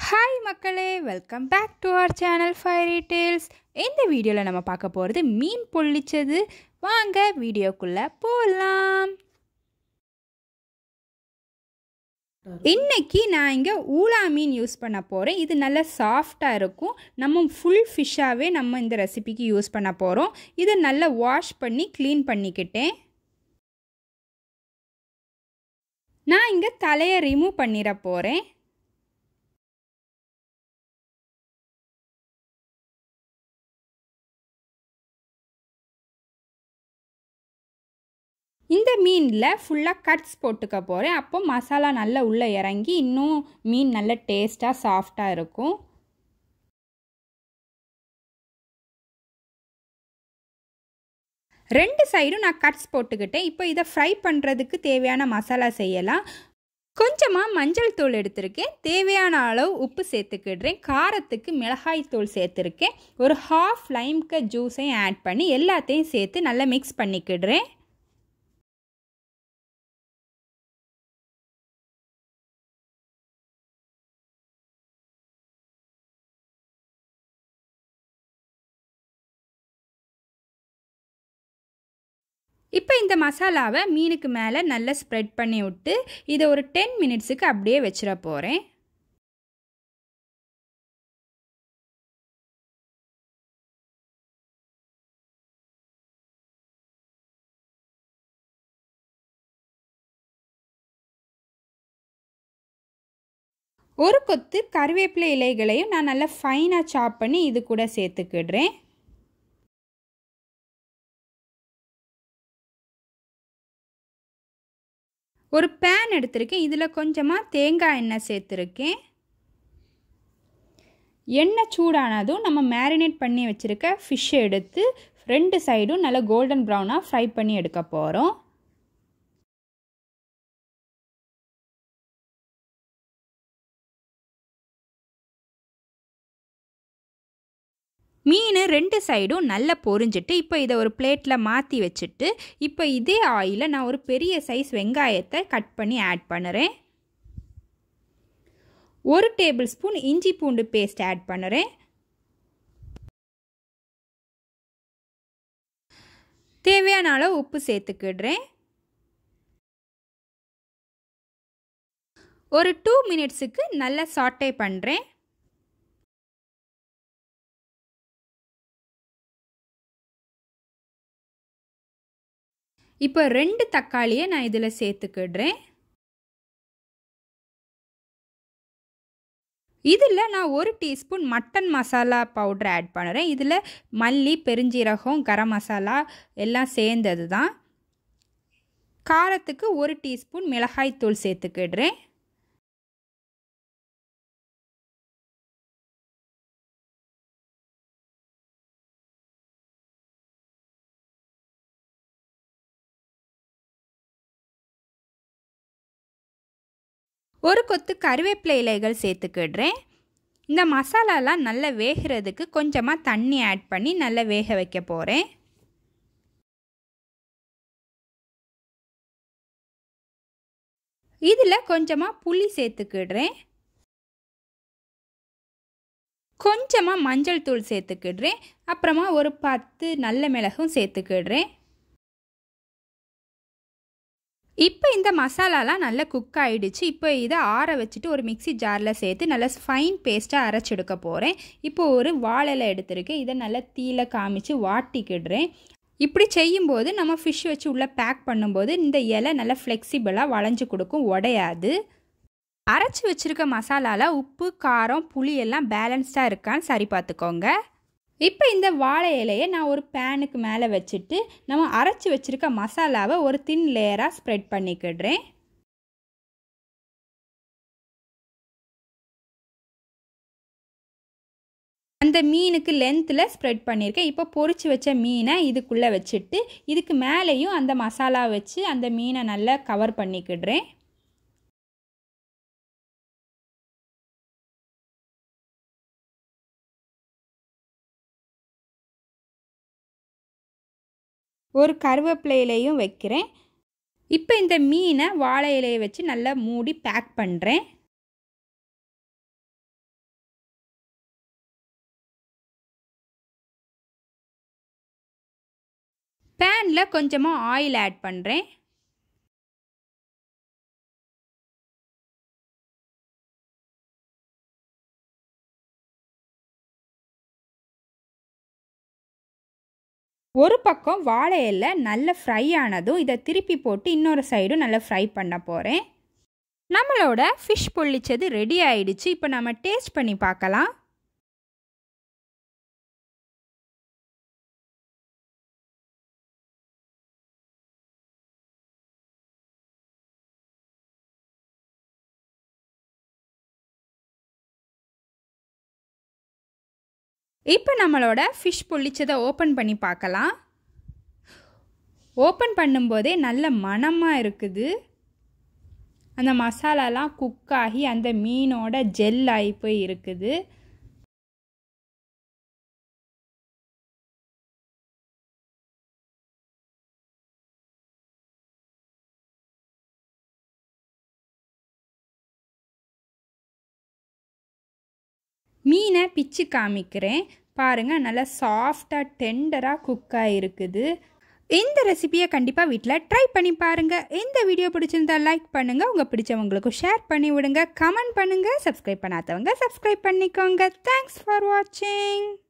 hi மக்களே welcome back to our channel fairy tales இந்த வீடியோவில் நம்ம பார்க்க போகிறது மீன் பொள்ளிச்சது வாங்க வீடியோக்குள்ளே போகலாம் இன்னைக்கு நான் இங்கே ஊலா மீன் யூஸ் பண்ண போகிறேன் இது நல்ல சாஃப்டாக இருக்கும் நம்ம ஃபுல் ஃபிஷ்ஷாகவே நம்ம இந்த ரெசிபிக்கு யூஸ் பண்ண போகிறோம் இதை நல்லா வாஷ் பண்ணி க்ளீன் பண்ணிக்கிட்டேன் நான் இங்கே தலையை ரிமூவ் பண்ணிட போகிறேன் இந்த மீனில் ஃபுல்லாக கட்ஸ் போட்டுக்க போகிறேன் அப்போ மசாலா நல்லா உள்ளே இறங்கி இன்னும் மீன் நல்ல டேஸ்ட்டாக சாஃப்டாக இருக்கும் ரெண்டு சைடும் நான் கட்ஸ் போட்டுக்கிட்டேன் இப்போ இதை ஃப்ரை பண்ணுறதுக்கு தேவையான மசாலா செய்யலாம் கொஞ்சமாக மஞ்சள் தூள் எடுத்திருக்கேன் தேவையான அளவு உப்பு சேர்த்துக்கிடுறேன் காரத்துக்கு மிளகாய் தூள் சேர்த்துருக்கேன் ஒரு ஹாஃப் லைம்க ஜூஸையும் ஆட் பண்ணி எல்லாத்தையும் சேர்த்து நல்லா மிக்ஸ் பண்ணிக்கிடுறேன் இப்போ இந்த மசாலாவை மீனுக்கு மேலே நல்லா ஸ்ப்ரெட் பண்ணி விட்டு இதை ஒரு டென் மினிட்ஸுக்கு அப்படியே வச்சிட போகிறேன் ஒரு கொத்து கருவேப்பிலை இலைகளையும் நான் நல்லா ஃபைனாக சாப் பண்ணி இது கூட சேர்த்துக்கிடுறேன் ஒரு பேன் எடுத்திருக்கேன் இதில் கொஞ்சமாக தேங்காய் எண்ணெய் சேர்த்துருக்கேன் எண்ணெய் சூடானதும் நம்ம மேரினேட் பண்ணி வச்சுருக்க ஃபிஷ்ஷை எடுத்து ரெண்டு சைடும் நல்லா கோல்டன் ப்ரௌனாக ஃப்ரை பண்ணி எடுக்க போகிறோம் மீன் ரெண்டு சைடும் நல்லா பொரிஞ்சிட்டு இப்போ இதை ஒரு பிளேட்டில் மாற்றி வச்சுட்டு இப்போ இதே ஆயிலில் நான் ஒரு பெரிய சைஸ் வெங்காயத்தை கட் பண்ணி ஆட் பண்ணுறேன் ஒரு டேபிள் ஸ்பூன் இஞ்சி பூண்டு பேஸ்ட் ஆட் பண்ணுறேன் தேவையான அளவு உப்பு சேர்த்துக்கிடுறேன் ஒரு டூ மினிட்ஸுக்கு நல்லா சாட்டை பண்ணுறேன் இப்போ ரெண்டு தக்காளியை நான் இதில் சேர்த்துக்கிடுறேன் இதில் நான் ஒரு teaspoon mutton masala powder add பண்ணுறேன் இதில் மல்லி பெருஞ்சீரகம் கரம் மசாலா எல்லாம் சேர்ந்தது தான் காரத்துக்கு ஒரு டீஸ்பூன் மிளகாய் தூள் சேர்த்துக்கிடுறேன் ஒரு கொத்து கருவேப்பிலை இலைகள் சேர்த்துக்கிடுறேன் இந்த மசாலாலாம் நல்லா வேகிறதுக்கு கொஞ்சமாக தண்ணி ஆட் பண்ணி நல்லா வேக வைக்க போகிறேன் இதில் கொஞ்சமாக புளி சேர்த்துக்கிடுறேன் கொஞ்சமாக மஞ்சள் தூள் சேர்த்துக்கிடுறேன் அப்புறமா ஒரு பத்து நல்ல மிளகும் சேர்த்துக்கிடுறேன் இப்போ இந்த மசாலாலாம் நல்லா குக் ஆகிடுச்சு இப்போ இதை ஆற வச்சுட்டு ஒரு மிக்சி ஜாரில் சேர்த்து நல்லா ஃபைன் பேஸ்ட்டாக அரைச்செடுக்க போகிறேன் இப்போ ஒரு வாழலை எடுத்திருக்கேன் இதை நல்லா தீல காமிச்சு வாட்டிக்கிடுறேன் இப்படி செய்யும்போது நம்ம ஃபிஷ் வச்சு உள்ளே பேக் பண்ணும்போது இந்த இலை நல்லா ஃப்ளெக்சிபிளாக வளைஞ்சு கொடுக்கும் உடையாது அரைச்சி வச்சுருக்க மசாலாவில் உப்பு காரம் புளி எல்லாம் பேலன்ஸ்டாக இருக்கான்னு சரி பார்த்துக்கோங்க இப்போ இந்த வாழை இலையை நான் ஒரு பேனுக்கு மேலே வச்சுட்டு நம்ம அரைச்சி வச்சுருக்க மசாலாவை ஒரு தின் லேயராக ஸ்ப்ரெட் பண்ணிக்கிடுறேன் அந்த மீனுக்கு லென்த்தில் ஸ்ப்ரெட் பண்ணியிருக்கேன் இப்போ பொறிச்சு வச்ச மீனை இதுக்குள்ளே வச்சுட்டு இதுக்கு மேலேயும் அந்த மசாலா வச்சு அந்த மீனை நல்லா கவர் பண்ணிக்கிடுறேன் ஒரு கருவேப்பிலையிலையும் வைக்கிறேன் இப்போ இந்த மீனை வாழை இலையை வச்சு நல்லா மூடி பேக் பண்ணுறேன் பேனில் கொஞ்சமாக ஆயில் ஆட் பண்ணுறேன் ஒரு பக்கம் வாழை இலை நல்ல ஃப்ரை ஆனதும் இதை திருப்பி போட்டு இன்னொரு சைடும் நல்லா ஃப்ரை பண்ண போகிறேன் நம்மளோட ஃபிஷ் பொள்ளிச்சது ரெடி ஆயிடுச்சு இப்போ நம்ம டேஸ்ட் பண்ணி பார்க்கலாம் இப்போ நம்மளோட ஃபிஷ் பொள்ளிச்சதை ஓப்பன் பண்ணி பார்க்கலாம் ஓப்பன் பண்ணும்போதே நல்ல மணமாக இருக்குது அந்த மசாலாலாம் குக் ஆகி அந்த மீனோட ஜெல் ஆகி போய் இருக்குது மீனை பிச்சு காமிக்கிறேன் பாருங்கள் நல்லா சாஃப்டாக டெண்டராக குக் ஆகிருக்குது இந்த ரெசிபியை கண்டிப்பாக வீட்டில் ட்ரை பண்ணி பாருங்கள் இந்த வீடியோ பிடிச்சிருந்தா லைக் பண்ணுங்கள் உங்கள் பிடிச்சவங்களுக்கும் ஷேர் பண்ணி விடுங்க கமெண்ட் பண்ணுங்கள் சப்ஸ்கிரைப் பண்ணாதவங்க சப்ஸ்கிரைப் பண்ணிக்கோங்க தேங்க்ஸ் ஃபார் வாட்சிங்